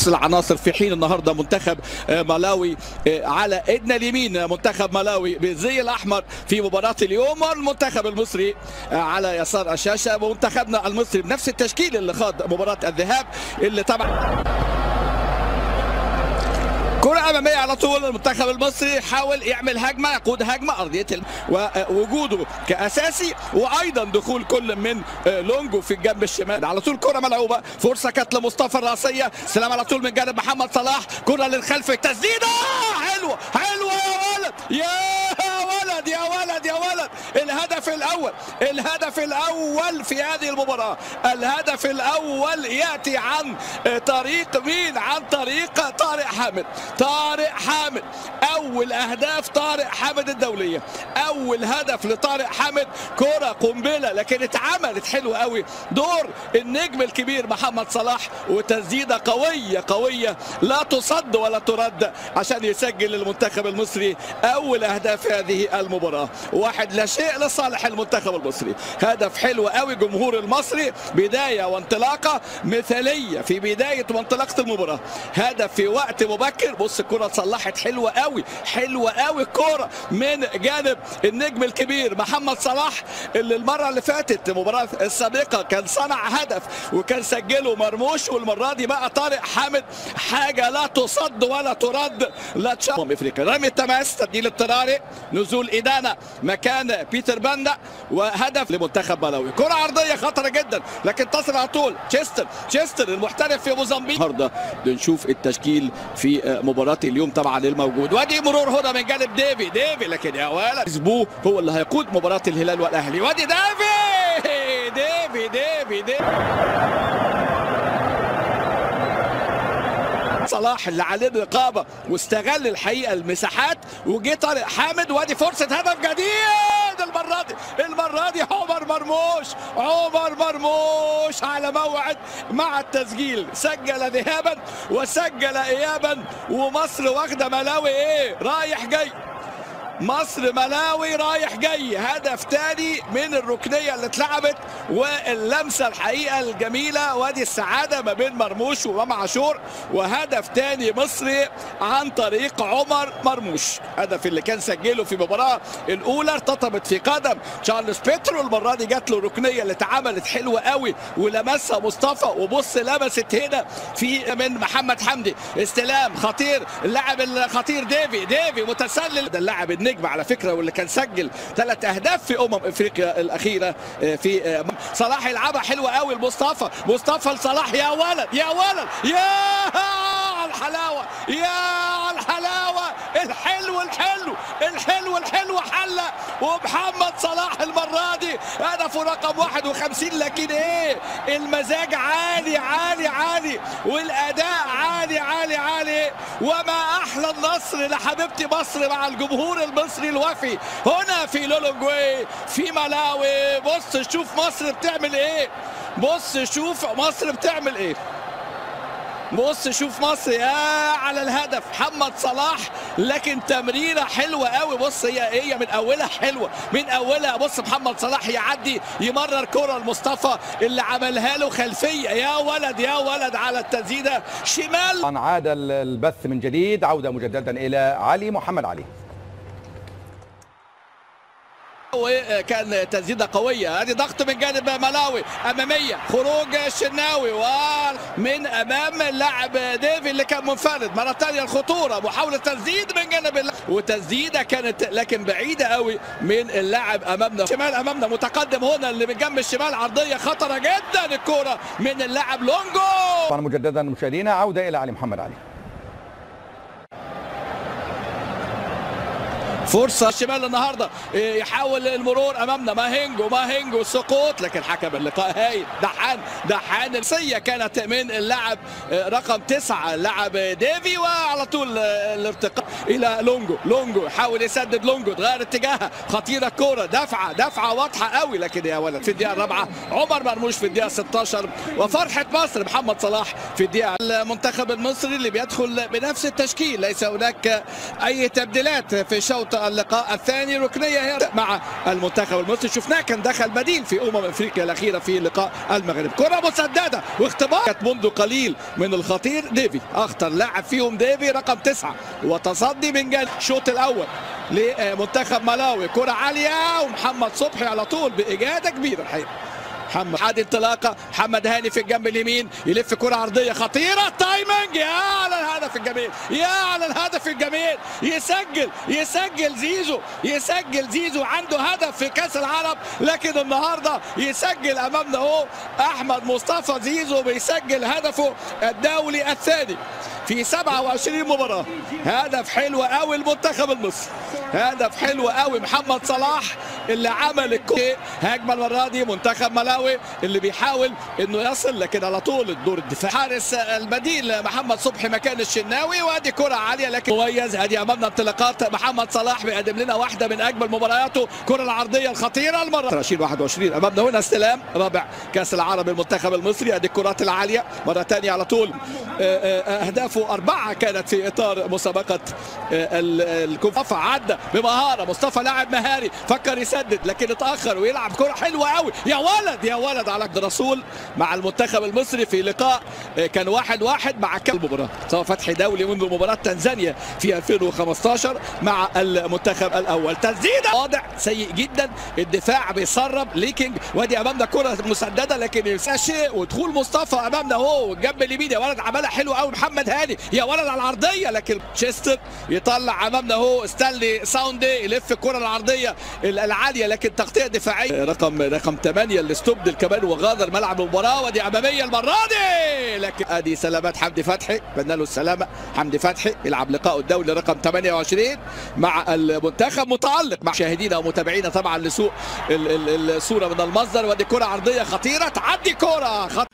نفس العناصر في حين النهارده منتخب ملاوي على ايدنا اليمين منتخب ملاوي بالزي الاحمر في مباراه اليوم والمنتخب المصري على يسار الشاشه ومنتخبنا المصري بنفس التشكيل اللي خاض مباراه الذهاب اللي طبعا كرة أمامية على طول المنتخب المصري حاول يعمل هجمة يقود هجمة أرضية ووجوده كأساسي وأيضا دخول كل من لونجو في الجنب الشمال على طول كرة ملعوبة فرصة كانت لمصطفى الرأسية سلام على طول من جانب محمد صلاح كرة للخلف تسديدة حلوة حلوة يا ولد يا ولد يا ولد يا ولد الهدف الأول الهدف الأول في هذه المباراة الهدف الأول يأتي عن طريق مين عن طريق طارق حامد طارق حامد اول اهداف طارق حامد الدوليه اول هدف لطارق حامد كره قنبله لكن اتعملت حلوه قوي دور النجم الكبير محمد صلاح وتسديده قويه قويه لا تصد ولا ترد عشان يسجل المنتخب المصري اول اهداف هذه المباراه واحد لا شيء لصالح المنتخب المصري هدف حلو قوي جمهور المصري بدايه وانطلاقه مثاليه في بدايه وانطلاقه المباراه هدف في وقت مبكر بص الكرة اتصلحت حلوة قوي حلوة قوي الكرة من جانب النجم الكبير محمد صلاح اللي المرة اللي فاتت المباراة السابقة كان صنع هدف وكان سجله مرموش والمرة دي بقى طارق حامد حاجة لا تصد ولا ترد لا تشام افريقيا رمي التماس تبديل اضطراري نزول ايدانا مكان بيتر باندا وهدف لمنتخب ملاوي كرة عرضية خطرة جدا لكن تصل على طول تشيستر تشيستر المحترف في موزمبيق النهارده بنشوف التشكيل في مباراة اليوم طبعا الموجود وادي مرور هنا من جانب ديفي ديفي لكن يا ولد حزبوه هو اللي هيقود مباراة الهلال والاهلي وادي ديفي ديفي ديفي ديفي صلاح اللي عليه الرقابه واستغل الحقيقه المساحات وجه طارق حامد وادي فرصه هدف جديد المره دي المره دي عمر مرموش عمر مرموش على موعد مع التسجيل سجل ذهابا وسجل ايابا ومصر واخده ملاوي ايه رايح جاي مصر ملاوي رايح جاي هدف تاني من الركنيه اللي اتلعبت واللمسه الحقيقه الجميله وادي السعاده ما بين مرموش وامام عاشور وهدف تاني مصري عن طريق عمر مرموش هدف اللي كان سجله في المباراه الاولى ارتطمت في قدم تشارلز بيترو المره دي جات له ركنيه اللي اتعملت حلوه قوي ولمسها مصطفى وبص لمست هنا في من محمد حمدي استلام خطير اللاعب الخطير ديفي ديفي متسلل ده اللاعب النجم على فكره واللي كان سجل ثلاث اهداف في امم افريقيا الاخيره في صلاح يلعبها حلوه قوي لمصطفى مصطفى لصلاح يا ولد يا ولد يا الحلاوه يا الحلاوه الحلو الحلو الحلو الحلو حله ومحمد صلاح المره دي هدفه رقم 51 لكن ايه المزاج عالي عالي عالي والاداء عالي عالي عالي وما احلى النصر لحبيبتي مصر مع الجمهور المصري الوفي هنا في لولونجواي في ملاوي بص شوف مصر بتعمل ايه بص شوف مصر بتعمل ايه بص شوف مصر يا على الهدف محمد صلاح لكن تمريره حلوه قوي بص هي هي من اولها حلوه من اولها بص محمد صلاح يعدي يمرر كره لمصطفى اللي عملها له خلفيه يا ولد يا ولد على التسديده شمال عاد البث من جديد عوده مجددا الى علي محمد علي وكان تسديده قويه هذه ضغط من جانب ملاوي اماميه خروج الشناوي ومن امام اللاعب ديفي اللي كان منفرد مره ثانيه الخطوره محاوله تسديد من جانب وتسديده كانت لكن بعيده قوي من اللاعب امامنا شمال امامنا متقدم هنا اللي من جنب الشمال عرضيه خطره جدا الكوره من اللاعب لونجو طبعا مجددا مشاهدينا عوده الى علي محمد علي فرصة الشمال النهاردة يحاول المرور أمامنا ماهينجو ماهينجو سقوط لكن حكم اللقاء هايل دحان دحان السية كانت من اللاعب رقم تسعة اللاعب ديفي وعلى طول الارتقاء إلى لونجو لونجو يحاول يسدد لونجو تغير اتجاهها خطيرة الكورة دفعة دفعة واضحة قوي لكن يا ولد في الدقيقة الرابعة عمر مرموش في الدقيقة 16 وفرحة مصر محمد صلاح في الدقيقة المنتخب المصري اللي بيدخل بنفس التشكيل ليس هناك أي تبديلات في شوط اللقاء الثاني ركنيه هي مع المنتخب المصري شفناه كان دخل بديل في امم افريقيا الاخيره في لقاء المغرب كره مسدده واختبار كانت منذ قليل من الخطير ديفي اخطر لاعب فيهم ديفي رقم تسعة وتصدي من جانب الشوط الاول لمنتخب ملاوي كره عاليه ومحمد صبحي على طول باجاده كبيره الحقيقه محمد عادي انطلاقه محمد هاني في الجنب اليمين يلف كره عرضيه خطيره تايمنج يا على الهدف الجميل يا على الهدف الجميل يسجل يسجل زيزو يسجل زيزو عنده هدف في كاس العرب لكن النهارده يسجل امامنا اهو احمد مصطفى زيزو بيسجل هدفه الدولي الثاني في 27 مباراة هدف حلو قوي المنتخب المصري هدف حلو قوي محمد صلاح اللي عمل الكوره هجمه المره دي منتخب ملاوي اللي بيحاول انه يصل لكن على طول الدور الدفاع حارس البديل محمد صبحي مكان الشناوي وادي كره عاليه لكن مميز ادي امامنا انطلاقات محمد صلاح بيقدم لنا واحده من اجمل مبارياته كره العرضيه الخطيره المره 2021 امامنا هنا استلام رابع كاس العرب المنتخب المصري ادي الكرات العاليه مره ثانيه على طول اهدافه اربعه كانت في اطار مسابقه الكوفه عدى بمهاره مصطفى لاعب مهاري فكر يسدد لكن اتاخر ويلعب كره حلوه قوي يا ولد يا ولد على رسول مع المنتخب المصري في لقاء كان واحد واحد مع كل مباراه سواء فتحي دولي منذ مباراه تنزانيا في 2015 مع المنتخب الاول تسديده واضح سيء جدا الدفاع بيسرب ليكينج وادي امامنا كره مسدده لكن ينسى شيء ودخول مصطفى امامنا اهو الجنب اليمين يا ولد عملها حلو قوي محمد هاني يا ولد على العرضيه لكن تشيستر يطلع امامنا اهو ستانلي ساوندي يلف الكره العرضيه العاليه لكن تغطيه دفاعيه رقم رقم 8 اللي استبدل كمان وغادر ملعب المباراه ودي اماميه المره دي لكن ادي سلامات حمدي فتحي اتمنى له السلامه حمدي فتحي يلعب لقائه الدولي رقم 28 مع المنتخب متالق مع مشاهدينا ومتابعينا طبعا لسوء الصوره من المصدر ودي كره عرضيه خطيره تعدي كره خطيره